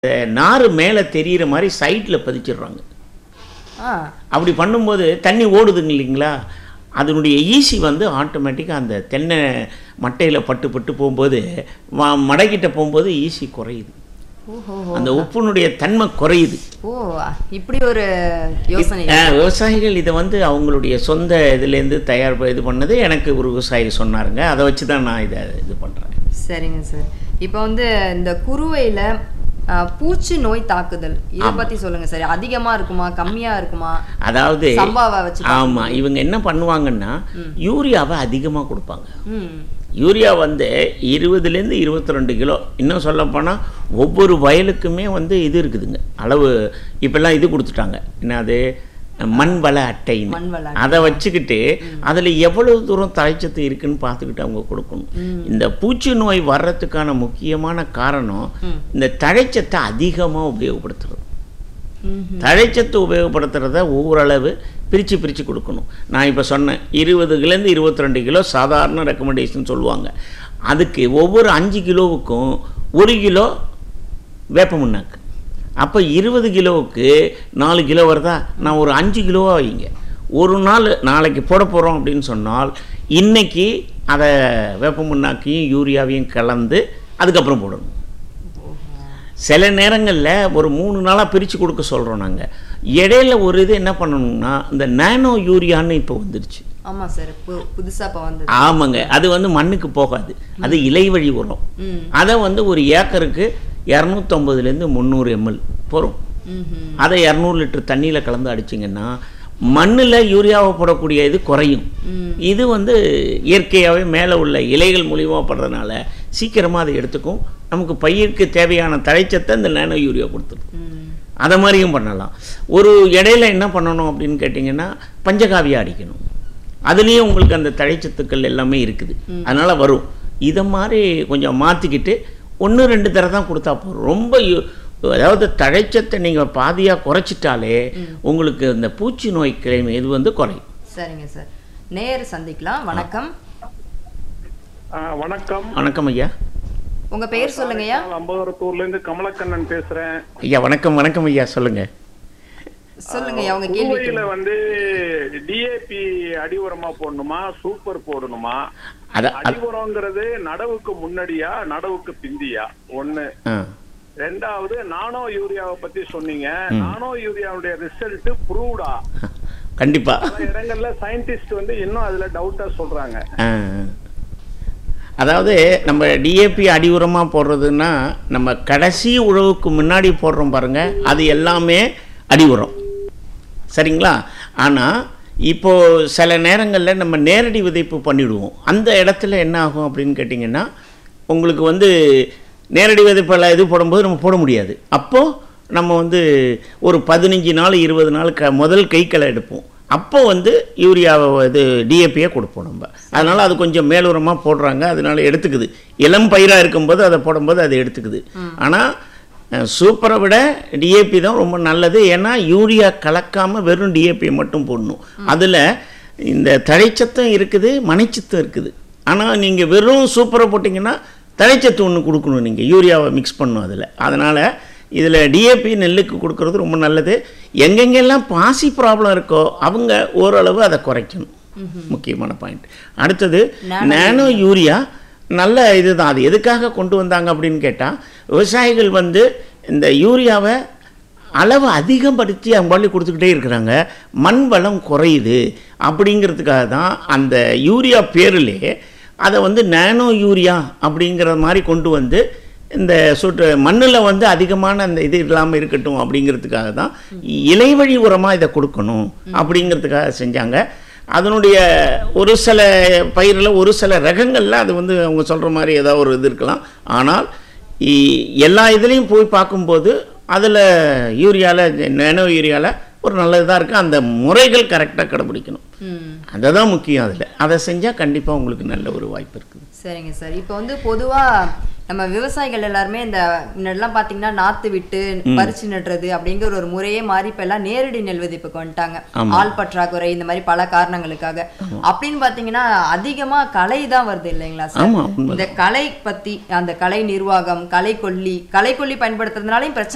நாறு மேலே தெரியிற மாதிரி சைடில் பதிச்சிடுறாங்க ஆ அப்படி பண்ணும்போது தண்ணி ஓடுதுங்க இல்லைங்களா அதனுடைய ஈசி வந்து ஆட்டோமேட்டிக்காக அந்த தென்னை மட்டையில் பட்டு பட்டு போகும்போது ம- மடைக்கிட்ட போகும்போது ஈசி குறையுது ஓஹோ அந்த உப்புனுடைய தன்மை குறையுது ஓ இப்படி ஒரு யோசனை அஹ், விவசாயிகள் இதை வந்து அவங்களுடைய சொந்த இதுலேருந்து தயார் ப- இது பண்ணது எனக்கு ஒரு விவசாயி சொன்னாருங்க அதை வச்சு தான் நான் இதை இது பண்ணுறேன் சரிங்க சார் இப்போ வந்து இந்த குருவையில ஆ, பூச்சி நோய் தாக்குதல் இதை பத்தி சொல்லுங்க சார் அதிகமா இருக்குமா கம்மியா இருக்குமா அதாவது சம்பாவை வச்சு ஆமாம் இவங்க என்ன பண்ணுவாங்கன்னா யூரியாவை அதிகமாக கொடுப்பாங்க ம் யூரியா வந்து இருபதுலேருந்து இருபத்தி ரெண்டு கிலோ இன்னும் சொல்லப்போனால் ஒவ்வொரு வயலுக்குமே வந்து இது இருக்குதுங்க அளவு இப்போல்லாம் இது கொடுத்துட்டாங்க என்னது மண் வள அட்டைன்னு மண் வள அதை வச்சுக்கிட்டு அதில் எவ்வளவு தூரம் தழைச்சத்து இருக்குன்னு பார்த்துக்கிட்டு அவங்க கொடுக்கணும் இந்த பூச்சி நோய் வர்றதுக்கான முக்கியமான காரணம் இந்த தழைச்சத்தை அதிகமாக உபயோகப்படுத்துறது ம் தழைச்சத்து உபயோகப்படுத்துகிறத ஓரளவு பிரித்து பிரித்து கொடுக்கணும் நான் இப்போ சொன்னேன் இருபதுலேருந்து இருபத்தி ரெண்டு கிலோ சாதாரண ரெக்கமெண்டேஷன் சொல்லுவாங்க அதுக்கு ஒவ்வொரு அஞ்சு கிலோவுக்கும் ஒரு கிலோ வேப்ப முன்னாக்கு அப்போ இருபது கிலோவுக்கு நாலு கிலோ வருதா நான் ஒரு அஞ்சு கிலோவாக வைங்க ஒரு நாள் நாளைக்கு போட போகிறோம் அப்படின்னு சொன்னால் இன்னைக்கு அதை வேப்ப முன்னாக்கையும் யூரியாவையும் கலந்து அதுக்கப்புறம் போடணும் சில நேரங்களில் ஒரு மூணு நாளாக பிரித்து கொடுக்க சொல்கிறோம் நாங்கள் இடையில ஒரு இது என்ன பண்ணணும்னா இந்த நானோ யூரியான்னு இப்போ வந்துருச்சு ஆமா சார் பு- புதுசா இப்ப வந்தது ஆமாங்க அது வந்து மண்ணுக்கு போகாது அது இலை வழி உரம் ம் அதை வந்து ஒரு ஏக்கருக்கு இரநூத்தம்பதுலேருந்து முந்நூறு எம்எல் போகிறோம் ம் அதை இரநூறு லிட்டர் தண்ணியில் கலந்து அடிச்சிங்கன்னா மண்ணில் யூரியாவை போடக்கூடிய இது குறையும் ம் இது வந்து இயற்கையாகவே மேலே உள்ள இலைகள் மூலியமாக படுறதுனால சீக்கிரமாக அதை எடுத்துக்கும் நமக்கு பயிருக்கு தேவையான தழைச்சத்தை இந்த நானோ யூரியா கொடுத்துரும் ம் அதை மாதிரியும் பண்ணலாம் ஒரு இடையில என்ன பண்ணணும் அப்படின்னு கேட்டிங்கன்னா பஞ்சகாவியா அடிக்கணும் அதுலேயும் உங்களுக்கு அந்த தழைச்சத்துக்கள் எல்லாமே இருக்குது அதனால் வரும் இதை மாதிரி கொஞ்சம் மாற்றிக்கிட்டு ஒன்று ரெண்டு தடவை தான் கொடுத்தா போதும் ரொம்ப யு- அதாவது தழைச்சத்தை நீங்கள் பாதியாக குறைச்சிட்டாலே உங்களுக்கு இந்த பூச்சி நோய் கிழமை இது வந்து குறையும் சரிங்க சார் நேர் சந்திக்கலாம் வணக்கம் ஆ, வணக்கம் வணக்கம் ஐயா உங்க பெயர் சொல்லுங்கய்யா அம்பகரத்தூர்ல இருந்து கமலக்கண்ணன் பேசுறேன் ஐயா வணக்கம் வணக்கம் ஐயா சொல்லுங்கள் சொல்லுங்கய்யா உங்க கேள்வி குருவையில வந்து டிஏபி அடி உரமா போடணுமா சூப்பர் போடணுமா அத அடி உரங்கிறது நடவுக்கு முன்னாடியா நடவுக்கு பிந்தியா ஒண்ணு ஆ ரெண்டாவது நானோ யூரியாவை பத்தி சொன்னீங்க நானோ யூரியாவுடைய ரிசல்ட் ப்ரூவ்டா கண்டிப்பாக பல இடங்கள்ல சயின்டிஸ்ட் வந்து இன்னும் அதுல டவுட்டா சொல்றாங்க ஆ. அதாவது நம்ம டிஏபி அடி உரமாக போடுறதுன்னா நம்ம கடைசி உழவுக்கு முன்னாடி போடுறோம் பாருங்க அது எல்லாமே அடி உரம் சரிங்களா ஆனால் இப்போது சில நேரங்களில் நம்ம நேரடி விதைப்பு பண்ணிடுவோம் அந்த இடத்துல என்ன ஆகும் அப்படின்னு கேட்டிங்கன்னா உங்களுக்கு வந்து நேரடி விதைப்பெல்லாம் இது போடும்போது நம்ம போட முடியாது அப்போது நம்ம வந்து ஒரு பதினஞ்சு நாள் இருபது நாள் க முதல் கைக்களை எடுப்போம் அப்போ வந்து யூரியாவை இது டிஏபியை கொடுப்போம் நம்ம அதனால் அது கொஞ்சம் மேலுரமாக போடுறாங்க அதனால எடுத்துக்குது இளம் பயிராக இருக்கும்போது அதை போடும்போது அது எடுத்துக்குது ஆனால் சூப்பரை விட டிஏபி தான் ரொம்ப நல்லது ஏன்னா யூரியா கலக்காமல் வெறும் டிஏபியை மட்டும் போடணும் அதில் இந்த தழைச்சத்தும் இருக்குது மணிச்சத்தும் இருக்குது ஆனால் நீங்கள் வெறும் சூப்பரை போட்டிங்கன்னா தழைச்சத்து ஒன்று கொடுக்கணும் நீங்கள் யூரியாவை மிக்ஸ் பண்ணணும் அதில் அதனால் இதில் டிஏபி நெல்லுக்கு கொடுக்கறது ரொம்ப நல்லது எங்கெங்கெல்லாம் பாசி ப்ராப்ளம் இருக்கோ அவங்க ஓரளவு அதை குறைக்கணும் முக்கியமான பாயிண்ட் அடுத்தது நானோ யூரியா நல்ல இதுதான் அது எதுக்காக கொண்டு வந்தாங்க அப்படின்னு கேட்டால் விவசாயிகள் வந்து இந்த யூரியாவை அளவு அதிகப்படுத்தி அவங்க பாட்டுக்கு கொடுத்துக்கிட்டே இருக்கிறாங்க மண் வளம் குறையுது அப்படிங்கிறதுக்காக தான் அந்த யூரியா பேரிலே அதை வந்து நானோ யூரியா அப்படிங்கிற மாதிரி கொண்டு வந்து இந்த சொட்டு மண்ணில் வந்து அதிகமான அந்த இது இல்லாமல் இருக்கட்டும் அப்படிங்கிறதுக்காக தான் இலைவழி உரமாக இதை கொடுக்கணும் அப்படிங்கிறதுக்காக செஞ்சாங்க அதனுடைய ஒரு சில பயிரில் ஒரு சில ரகங்களில் அது வந்து அவங்க சொல்கிற மாதிரி ஏதாவது ஒரு இது இருக்கலாம் ஆனால் இ- எல்லா இதுலேயும் போய் பார்க்கும்போது அதில் யூரியாவில் நேனோ யூரியாவில் ஒரு நல்லதாக இருக்குது அந்த முறைகள் கரெக்டாக கடைபிடிக்கணும் ம் அதை தான் முக்கியம் அதில் அதை செஞ்சால் கண்டிப்பாக உங்களுக்கு நல்ல ஒரு வாய்ப்பு இருக்குது சரிங்க சார் இப்போ வந்து பொதுவா நம்ம விவசாயிகள் எல்லாருமே இந்த முன்னாடிலாம் பாத்தீங்கன்னா நாத்து விட்டு பறிச்சு நடுறது அப்படிங்கிற ஒரு முறையே மாறி இப்ப எல்லாம் நேரடி நெல் விதைப்புக்கு வந்துட்டாங்க ஆமா. ஆள் பற்றாக்குறை இந்த மாதிரி பல காரணங்களுக்காக அப்படின்னு பாத்தீங்கன்னா அதிகமா களை தான் வருது இல்லைங்களா சார் ஆமாம் உண்மை இந்த கலை பத்தி அந்த கலை நிர்வாகம் கலை கொல்லி கலை கொல்லி பயன்படுத்துறதுனாலையும் பிரச்சனை